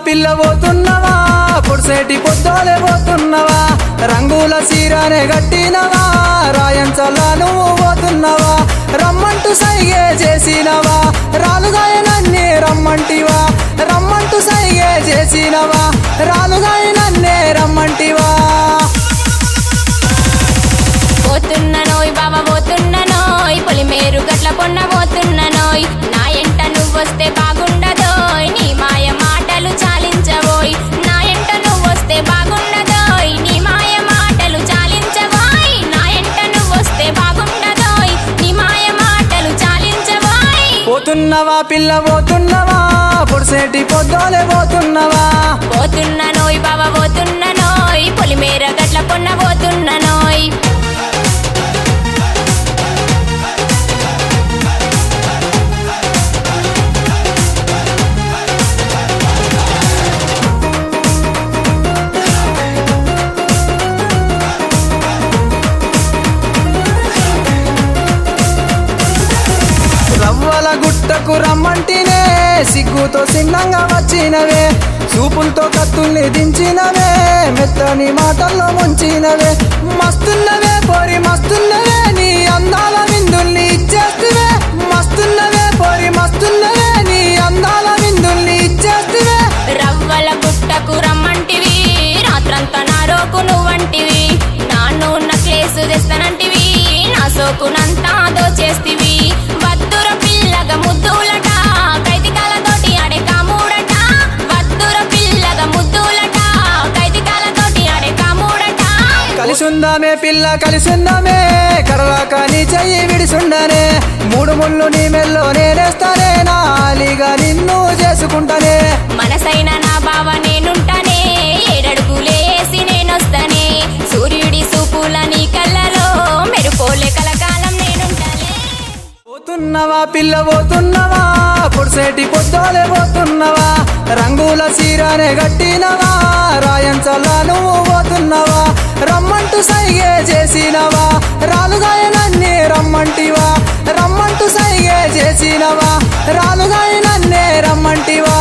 పిల్ల పోతున్నవా పొడిసేటి పొద్దోలే పోతున్నవా రంగుల సీరానే గట్టినవా రాయంచల్లా నువ్వు పోతున్నవా రమ్మంటూ సైగే చేసినవా రాలుగాయనన్నే రమ్మంటివా రమ్మంటూ సైగే చేసినవా రాలుగాయనన్నే రమ్మంటివా పోతున్ననోయ్ బావ పోతున్ననోయ్ పొలిమేరు గట్ల పొన్న పోతున్ననోయ్ నా ఎంట నువ్వొస్తే బాగుండదోయ్ నీ మాయ మాటలు చాలించబోయ్ నా ఎంట నువ్వొస్తే బాగుండదోయ్ నీ మాయ మాటలు చాలించబోయ్ నా ఎంట నువ్వొస్తే బాగుండదోయ్ నీ మాయ మాటలు చాలించబోయ్ పోతున్నవా పిల్ల పోతున్నవా పొడిసేటి పొద్దోలే పోతున్నవా పోతున్ననోయ్ బావ పోతున్ననోయ్ పొలిమేర గట్ల పొన్న పోతున్ననోయ్ రవ్వల గుట్టకు రమ్మంటినే సిగ్గుతో సిన్నంగా వచ్చినవే చూపులతో కత్తుల్ని దించినవే మెత్తని మాటల్లో ముంచినవే మస్తున్నవే పోరి మస్తున్నవే నీ అందాల విందుల్ని ఇచ్చేస్తువే మస్తున్నవే పోరి మస్తున్నవే నీ అందాల విందుల్ని ఇచ్చేస్తువే రవ్వల గుట్టకు రమ్మంటివి రాత్రంతా నా రోకు నువ్వంటివి నాన్ను నక్లేసు తెస్తానంటివి నా సోకునంతా దోచేస్తివి వద్దుర పిల్లగ ముద్దులట కైతికాలతోటి ఆడే కామూడట వద్దుర పిల్లగ ముద్దులట కైతికాలతోటి ఆడే కామూడట కలిసుందామే పిల్ల కలిసుందామే కడవాక నీ చెయ్యి విడిసుండనే మూడు ముళ్ళు నీ మెల్లో నేనేస్తానే నాలిగా నిన్ను చేసుకుంటానే మనసైన నా బావ నేనుంటానే ఏడడుగులేసి నేనొస్తానే సూర్యుడి సూపుల నీ కళ్ళలో మెరుపోలే కలకాలం నేనుంటానే పోతున్నవా పిల్ల పోతున్నవా పొడిసేటి పొద్దోలే పోతున్నవా రంగుల సీరానే గట్టినవా రాయంచల్లా నువ్వు పోతున్నవా రమ్మంటూ సైగే చేసినవా రాలుగాయనన్నే రమ్మంటివా రమ్మంటూ సైగే చేసినవా రాలుగాయనన్నే రమ్మంటివా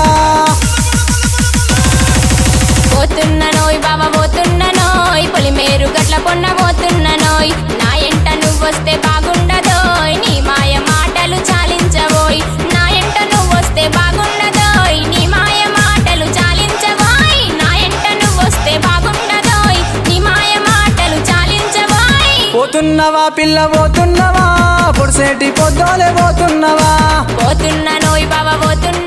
పోతున్ననోయ్ బావ పోతున్ననోయ్ పొలిమేరు గట్ల పొన్న పోతున్ననోయ్ నా ఎంట నువ్వొస్తే బాగుండదోయ్ నీ మాయ మాటలు చాలించబోయ్ నా ఎంట నువ్వొస్తే బాగుండదోయ్ నీ మాయ మాటలు చాలించబోయ్ నా ఎంట నువ్వొస్తే బాగుండదోయ్ నీ మాయ మాటలు చాలించబోయ్ పోతున్నవా పిల్ల పోతున్నవా పొడిసేటి పొద్దోలే పోతున్నవా పోతున్ననోయ్ బావ పోతున్న